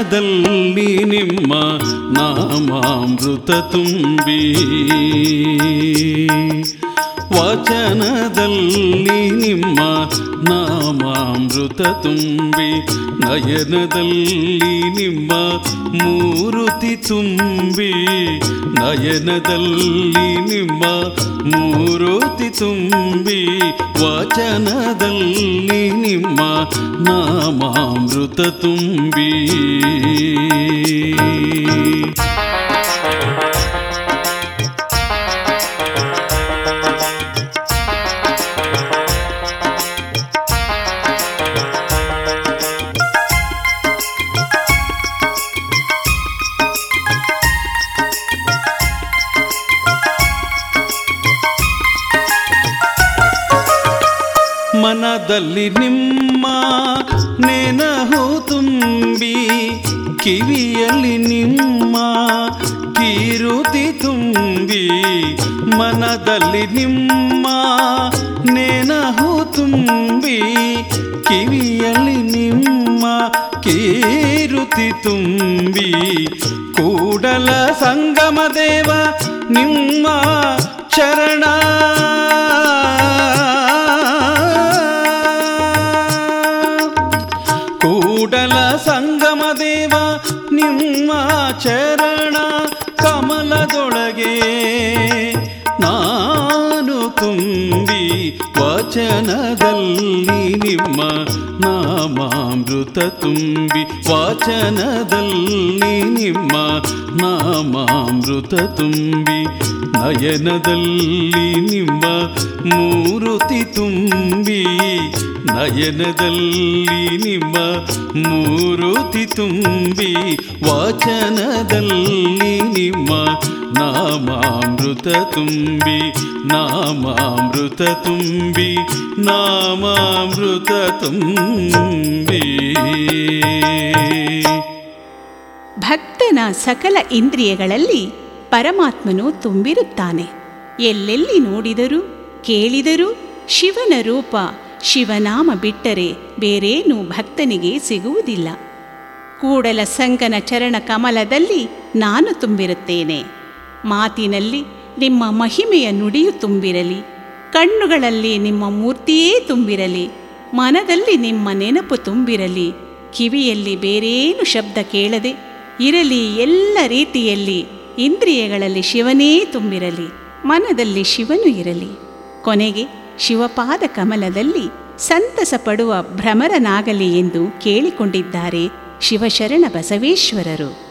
ವಚನದಲ್ಲಿ ನಿಮ್ಮ ನಾಮಾಮೃತ ತುಂಬಿ ವಚನದಲ್ಲಿ ನಿಮ್ಮ ನಾಮಾಮೃತ ತುಂಬಿ ನಯನದಲ್ಲಿ ನಿಮ್ಮ ಮೂರುತಿ ತುಂಬಿ ನಯನದಲ್ಲಿ ನಿಮ್ಮ ಮೂರುತಿ ತುಂಬಿ ವಚನದಲ್ಲಿ ನಿಮ್ಮ ನಾಮಾಮೃತ ತುಂಬಿ ಮನದಲ್ಲಿ ನಿಮ್ಮ ನೆನಹು ತುಂಬಿ ಕಿವಿಯಲ್ಲಿ ನಿಮ್ಮ ಕೀರುತಿ ತುಂಬಿ ಮನದಲ್ಲಿ ನಿಮ್ಮ ನೆನಹು ತುಂಬಿ ಕಿವಿಯಲ್ಲಿ ನಿಮ್ಮ ಕೀರುತಿ ತುಂಬಿ ಕೂಡಲ ಸಂಗಮ ದೇವ ನಿಮ್ಮ ಚರಣ ಕೂಡಲ ಸಂಗಮ ದೇವ ನಿಮ್ಮ ಚರಣ ಕಮಲದೊಳಗೆ ನಾನು ತುಂಬಿ ವಚನದಲ್ಲಿ ನಿಮ್ಮ ನಾಮಾಮೃತ ತುಂಬಿ ವಚನದಲ್ಲಿ ನಿಮ್ಮ ನಾಮಾಮೃತ ತುಂಬಿ ನಯನದಲ್ಲಿ ನಿಮ್ಮ ಮೂರುತಿ ತುಂಬಿ ನಯನದಲ್ಲಿ ನಿಮ್ಮ ಮೂರುತಿ ತುಂಬಿ ವಾಚನದಲ್ಲಿ ನಿಮ್ಮ ನಾಮಾಮೃತ ತುಂಬಿ ನಾಮಾಮೃತ ತುಂಬಿ ನಾಮಾಮೃತ ತುಂಬಿ ಭಕ್ತನ ಸಕಲ ಇಂದ್ರಿಯಗಳಲ್ಲಿ ಪರಮಾತ್ಮನು ತುಂಬಿರುತ್ತಾನೆ ಎಲ್ಲೆಲ್ಲಿ ನೋಡಿದರೂ ಕೇಳಿದರೂ ಶಿವನ ರೂಪ ಶಿವನಾಮ ಬಿಟ್ಟರೆ ಬೇರೇನೂ ಭಕ್ತನಿಗೆ ಸಿಗುವುದಿಲ್ಲ ಕೂಡಲ ಸಂಗನ ಚರಣ ಕಮಲದಲ್ಲಿ ನಾನು ತುಂಬಿರುತ್ತೇನೆ ಮಾತಿನಲ್ಲಿ ನಿಮ್ಮ ಮಹಿಮೆಯ ನುಡಿಯು ತುಂಬಿರಲಿ ಕಣ್ಣುಗಳಲ್ಲಿ ನಿಮ್ಮ ಮೂರ್ತಿಯೇ ತುಂಬಿರಲಿ ಮನದಲ್ಲಿ ನಿಮ್ಮ ನೆನಪು ತುಂಬಿರಲಿ ಕಿವಿಯಲ್ಲಿ ಬೇರೇನು ಶಬ್ದ ಕೇಳದೆ ಇರಲಿ ಎಲ್ಲ ರೀತಿಯಲ್ಲಿ ಇಂದ್ರಿಯಗಳಲ್ಲಿ ಶಿವನೇ ತುಂಬಿರಲಿ ಮನದಲ್ಲಿ ಶಿವನು ಇರಲಿ ಕೊನೆಗೆ ಶಿವಪಾದ ಕಮಲದಲ್ಲಿ ಸಂತಸ ಪಡುವ ಭ್ರಮರನಾಗಲಿ ಎಂದು ಕೇಳಿಕೊಂಡಿದ್ದಾರೆ ಶಿವಶರಣ ಬಸವೇಶ್ವರರು